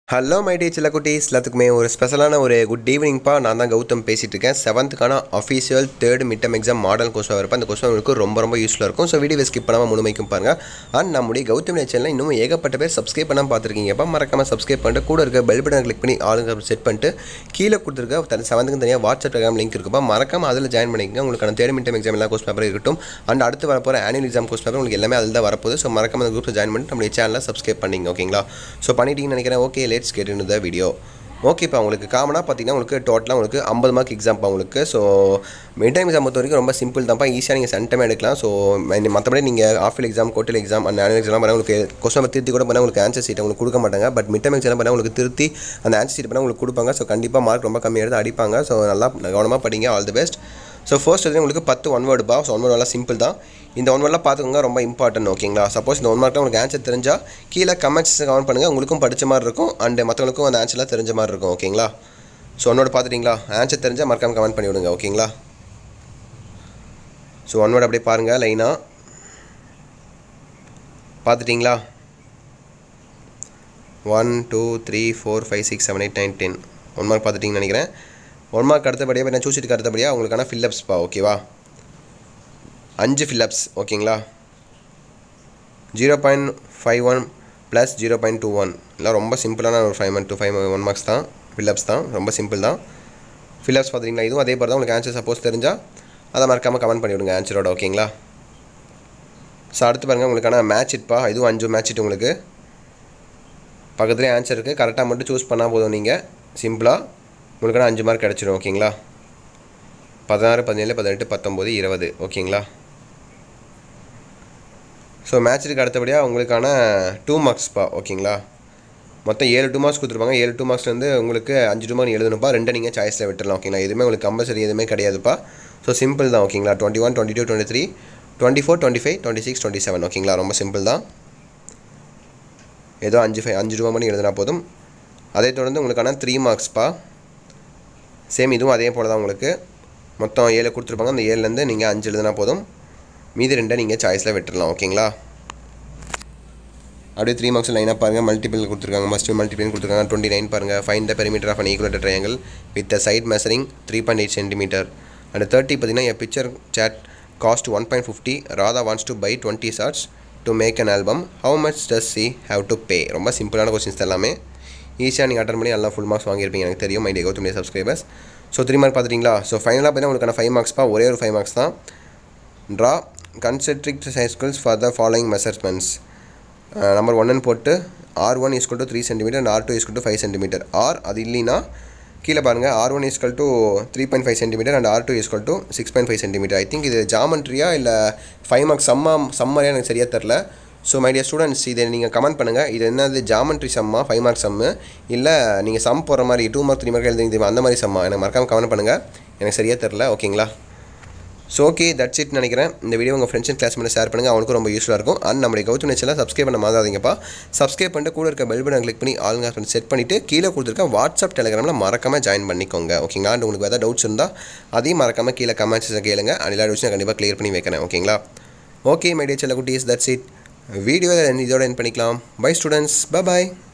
hello my day சில குட்டீஸ் எல்லாத்துக்குமே ஒரு ஸ்பெஷலான ஒரு குட் ஈவினிங்ப்பா நான் தான் கௌதம் பேசிகிட்டு இருக்கேன் செவன்த்துக்கான official third mid term exam model question வரப்போ அந்த கொஸ்டின் உங்களுக்கு ரொம்ப ரொம்ப யூஸ்ஃபுல்லாக இருக்கும் ஸோ வீடியோ ஸ்கிப் பண்ணாமல் முழுமைக்கும் பாருங்கள் அண்ட் நம்முடைய கௌதம் சேனலில் இன்னும் ஏகப்பட்ட பேர் சப்ஸ்கிரைப் பண்ணாமல் பார்த்துருக்கீங்கப்பா மறக்காமல் சப்ஸ்கிரைப் பண்ணிட்டு கூட இருக்க பெல் பட்டன் கிளிக் பண்ணி ஆளுங்க செட் பண்ணிட்டு கீழே கொடுத்துருக்க தனி செவன்த்துக்கு தனியாக வாட்ஸ்அப் டெலிகிராம் லிங்க் இருக்குப்பா மறக்காமல் அதில் ஜாயின் பண்ணிக்கங்க உங்களுக்கான தேர்ட் மிட் டர்ம் எக்ஸாம் எல்லா கொஸ்டின் பேப்பர் இருக்கட்டும் அண்ட் அடுத்து வரப்போகிற ஆனுவல் எக்ஸாம் கொஸ்டின் பேப்பர் உங்களுக்கு எல்லாமே அதில் தான் வரப்போகுது ஸோ மறக்காம அந்த குரூப்பில் ஜாயின் பண்ணிட்டு நம்மளுடைய சேனலில் சப்ஸ்கிரைப் பண்ணிங்க ஓகேங்களா ஸோ பண்ணிட்டீங்கன்னு நினைக்கிறேன் okay let's get in the video ஓகேப்பா உங்களுக்கு காமனாக பார்த்தீங்கன்னா உங்களுக்கு டோட்டலாக உங்களுக்கு ஐம்பது மார்க் எக்ஸாம்ப்பா உங்களுக்கு ஸோ மிட் டைம் எக்ஸாம் பொறுத்த வரைக்கும் ரொம்ப சிம்பிள் தான்ப்பா ஈஸியாக நீங்கள் சென்டமே எடுக்கலாம் ஸோ மற்றபடி நீங்கள் ஆஃபில் எக்ஸாம் கோட்டில் எக்ஸாம் அண்ட் ஆனுவல் எக்ஸாம் பண்ணால் உங்களுக்கு கொஸ்டின் திருத்தி கூட பண்ணால் உங்களுக்கு ஆன்சர் சீட் உங்களுக்கு கொடுக்க மாட்டாங்க பட் மிட் டைம் எக்ஸாம் பண்ணால் உங்களுக்கு திருத்தி அந்த ஆன்சர் சீட் பண்ணால் உங்களுக்கு கொடுப்பாங்க ஸோ கண்டிப்பாக மார்க் ரொம்ப கம்மியாக எடுத்து அடிப்பாங்க ஸோ நல்லா கவனமாக படிங்க all the best so first வந்து உங்களுக்கு பத்து ஒன் வேர்டுப்பா ஸோ ஒன் வேர்டு நல்லா சிம்பிள் தான் இந்த ஒன் வேர்டெலாம் பார்த்துக்கோங்க ரொம்ப இம்பார்ட்டன்ட் ஓகேங்களா சப்போஸ் இந்த ஒன் மார்க்கில் உங்களுக்கு ஆன்சர் தெரிஞ்சால் கீழே கமெண்ட்ஸ் கமெண்ட் பண்ணுங்கள் உங்களுக்கும் படித்த மாதிரி இருக்கும் அண்ட் மற்றவங்களுக்கும் அந்த ஆன்சர்லாம் தெரிஞ்ச மாதிரி இருக்கும் ஓகேங்களா ஸோ ஒன்னோட பார்த்துட்டிங்களா ஆன்சர் தெரிஞ்சால் மறக்காமல் கமெண்ட் பண்ணி விடுங்க ஓகேங்களா ஸோ ஒன் வேர்டு அப்படியே பாருங்கள் லைனாக பார்த்துட்டிங்களா one two three four five six seven eight nine ten one mark பார்த்துட்டிங்கன்னு நினைக்கிறேன் ஒன் மார்க் அடுத்தபடியாக நான் சூசிட்டு அடுத்தபடியாக உங்களுக்கான ஃபில்லப்ஸ்ப்பா ஓகேவா அஞ்சு ஃபில்லப்ஸ் ஓகேங்களா zero point five one plus zero point two one எல்லாம் ரொம்ப சிம்பிளான ஒரு five two five one marks தான் ஃபில்லப்ஸ் தான் ரொம்ப சிம்பிள் தான் ஃபில்லப்ஸ் பார்த்தீங்களா இதுவும் அதே மாதிரி தான் உங்களுக்கு ஆன்சர் சப்போஸ் தெரிஞ்சால் அதை மறக்காமல் கமெண்ட் பண்ணிவிடுங்க ஆன்சரோட ஓகேங்களா ஸோ அடுத்து பாருங்கள் உங்களுக்கான மேட்ச் இட்ப்பா இதுவும் அஞ்சு மேட்ச் இட் உங்களுக்கு பக்கத்துலேயே ஆன்சர் இருக்குது கரெக்டாக மட்டும் சூஸ் பண்ணால் போதும் நீங்கள் சிம்பிளாக உங்களுக்கான அஞ்சு மார்க் கிடச்சிடும் ஓகேங்களா பதினாறு பதினேழு பதினெட்டு பத்தொம்போது இருபது ஓகேங்களா ஸோ மேட்ச்சுக்கு அடுத்தபடியாக உங்களுக்கான டூ மார்க்ஸ்ப்பா ஓகேங்களா மொத்தம் ஏழு டூ மார்க்ஸ் கொடுத்துருப்பாங்க ஏழு டூ மார்க்ஸ் வந்து உங்களுக்கு அஞ்சு டூ மார்க் எழுதணும்ப்பா ரெண்டு நீங்கள் சாய்ஸில் விட்டுடலாம் ஓகேங்களா எதுவுமே உங்களுக்கு கம்பல்சரி எதுவுமே கிடையாதுப்பா ஸோ சிம்பிள் தான் ஓகேங்களா twenty one twenty two twenty three twenty four twenty five twenty six twenty seven ஓகேங்களா ரொம்ப சிம்பிள் தான் ஏதோ அஞ்சு ஃபைவ் அஞ்சு ரூபா மணி எழுதினா போதும் அதை தொடர்ந்து உங்களுக்கான த்ரீ மார்க்ஸ்ப்பா சேம் இதுவும் அதே போல் தான் உங்களுக்கு மொத்தம் ஏழு கொடுத்துருப்பாங்க அந்த ஏழுலேருந்து நீங்கள் அஞ்சு எழுதினா போதும் மீதி ரெண்டை நீங்கள் சாய்ஸில் விட்டுடலாம் ஓகேங்களா அப்படியே த்ரீ மார்க்ஸ் லைனாக பாருங்கள் மல்டிபிள் கொடுத்துருக்காங்க மஸ்ட் மல்டிபிள் கொடுத்துருக்காங்க டுவெண்ட்டி நைன் பாருங்கள் find the perimeter of an equilateral triangle with side measuring three point eight centimetre and thirty பார்த்தீங்கன்னா an picture sheet cost one point fifty Radha wants to buy twenty shorts to make an album how much does she have to pay ரொம்ப சிம்பிளான questions எல்லாமே ஈஸியாக நீங்கள் attend பண்ணி நல்லா full marks வாங்கியிருப்பீங்க எனக்கு தெரியும் my dear Gautham subscribers so three mark பார்த்துட்டிங்களா ஸோ ஃபைனலாக பார்த்தீங்கன்னா உங்களுக்கான ஃபைவ் மார்க்ஸ்ப்பா ஒரே ஒரு ஃபைவ் மார்க்ஸ் தான் draw concentric cycles for the following measurements number ஒன்னு போட்டு R one equal to three centimetre and R two equal to five centimetre R அது இல்லைன்னா கீழே பாருங்கள் R one equal to three point five centimetre and R two equal to six point five centimetre I think இது ஜாமெண்ட்ரியா இல்லை five marks சம்மா சம்மரியா எனக்கு சரியாக தெரில so my dear students இதை நீங்கள் கமெண்ட் பண்ணுங்கள் இது என்னது ஜாமெண்ட்ரி சம்மா ஃபைவ் மார்க் சம்மு இல்லை நீங்கள் சம் போடுற மாதிரி டூ மார்க் த்ரீ மார்க் எழுதி அந்த மாதிரி சம்மா எனக்கு மறக்காமல் கமெண்ட் பண்ணுங்கள் எனக்கு சரியாக தெரில ஓகேங்களா ஸோ ஓகே தட்ஸ் இட் நினைக்கிறேன் இந்த வீடியோ உங்கள் ஃப்ரெண்ட்ஸ் அண்ட் கிளாஸ் பண்ணி ஷேர் பண்ணுங்கள் அவனுக்கும் ரொம்ப யூஸ்ஃபுல்லாக இருக்கும் அண்ட் நம்மளுடைய கௌதம் நேச்சரில் சப்ஸ்கிரைப் பண்ண மாதாதீங்கப்பா சப்ஸ்கிரைப் பண்ணிட்டு கூட இருக்க பெல் பட்டன் கிளிக் பண்ணி ஆளுங்க செட் பண்ணிவிட்டு கீழே கொடுத்துருக்க வாட்ஸ்அப் டெலிகிராமில் மறக்காமல் ஜாயின் பண்ணிக்கோங்க ஓகேங்களா அண்ட் உங்களுக்கு ஏதாவது டவுட்ஸ் இருந்தால் அதையும் மறக்காமல் கீழே கமெண்ட்ஸை கேளுங்க அண்ட் எல்லா டவுட்ஸும் கண்டிப்பாக கிளியர் பண்ணி வைக்கிறேன் ஓகேங்களா ஓகே மை டியர் செல்ல குட்டீஸ் தட்ஸ் இட் வீடியோ இதோட என் பண்ணிக்கலாம் பை ஸ்டூடெண்ட்ஸ் பாய்